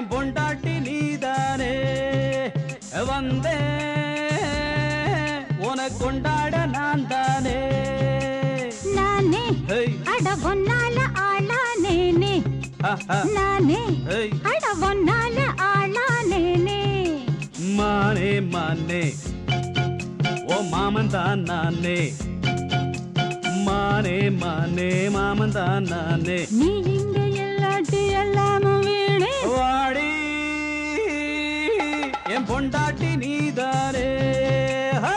என் பொண்டாட்டி நீதானே வந்தே உனக்கு கொண்டாட நான் தானே நானே ஹேய் அட ஒன்னால ஆளானேனே ஆஹா, நானே ஹேய் அட ஒன்னால ஆளானேனே மானே மானே ஓ மாமன் தான் நானே மானே மானே மாமன் தான் நானே நீ இங்க எல்லாட்டி எல்லாமும் வீணே வாடி என் பொண்டாட்டி நீதானே ஹே!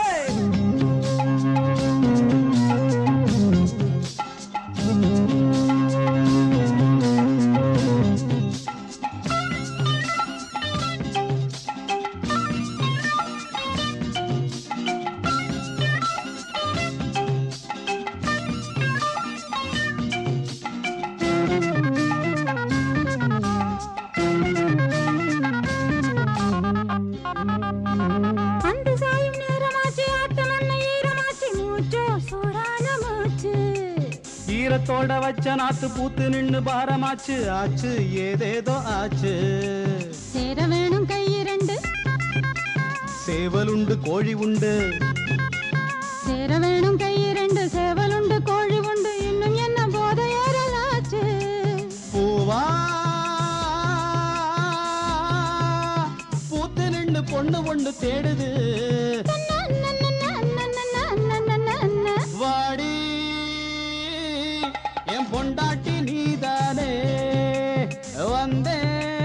அந்த சாயும் நேரமாச்சு ஆட்டம் அண்ண ஈரமாச்சு மூச்சோ சூடான மூச்சு ஈரத்தோட வச்ச நாத்து பூத்து நின்னு பாரமாச்சு ஆச்சு ஏதேதோ ஆச்சு சேர வேணும் கை இரண்டு சேவல் உண்டு கோழி உண்டு சேர வேணும் கை இரண்டு சேவலுண்டு கோழி உண்டு இன்னும் என்ன போதை ஏறலாச்சு பூவா பூத்து நின்னு பொண்ணு ஒண்ணு தேடுது வாடி என் பொண்டாட்டி நீதானே வந்தே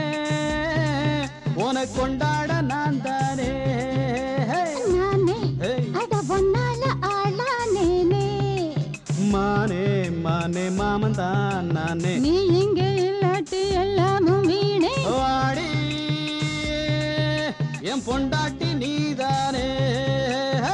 உனக்கு கொண்டாட நான் தானே ஹே! நானே ஹே! அட பொன்னால ஆளானேனே மானே மானே மாமன் தான் நானே நீ இங்க இல்லாட்டி எல்லாமும் வீணே வாடி என் பொண்டாட்டி நீதானே ஹே!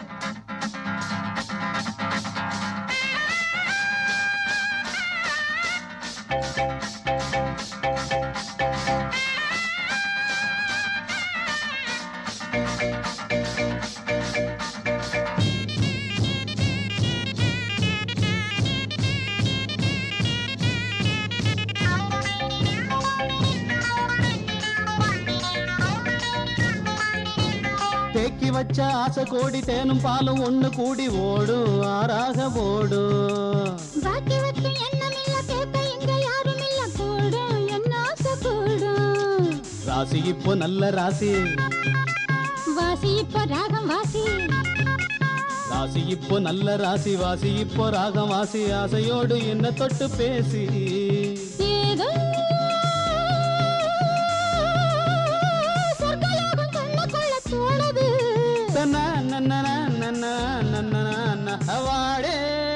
தேக்கி வச்ச ஆசை கோடி தேனும் பாலும் ஒண்ணு கூடி ஓடும் ஆறாக ஓடும் பாக்கி வச்சு எண்ணம் இல்ல கேட்க இங்க யாரும் இல்ல கூடும் என்ன ஆசை கூடும் ராசி இப்போ நல்ல ராசி வாசி இப்ப ராகம் வாசி ராசி இப்போ நல்ல ராசி வாசி இப்போ ராகம் வாசி ஆசையோடு என்ன தொட்டு பேசி ஏதோ சொர்க்கலோகம் கண்ணுக்குள்ள தோணுது தன்ன நன்ன நன்ன நன்ன நன்ன வாடே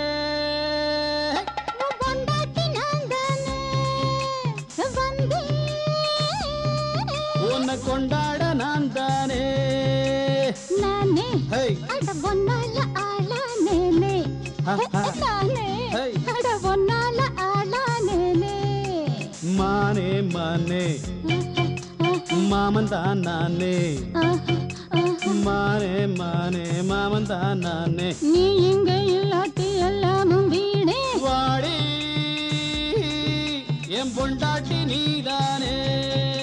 உன் பொண்டாட்டி நான் தானே வந்தேன் உன்னை கொண்டாட நான் தானே நானே ஹை அட பொன்னால ஆளானேனே நானே ஹை. அட பொன்னால ஆளானேனே மானே மானே மாமன் தான் நானே மானே மானே மாமன் தான் நானே நீ இங்க இல்லாட்டி எல்லாமும் வீணே வாடி என் பொண்டாட்டி நீதானே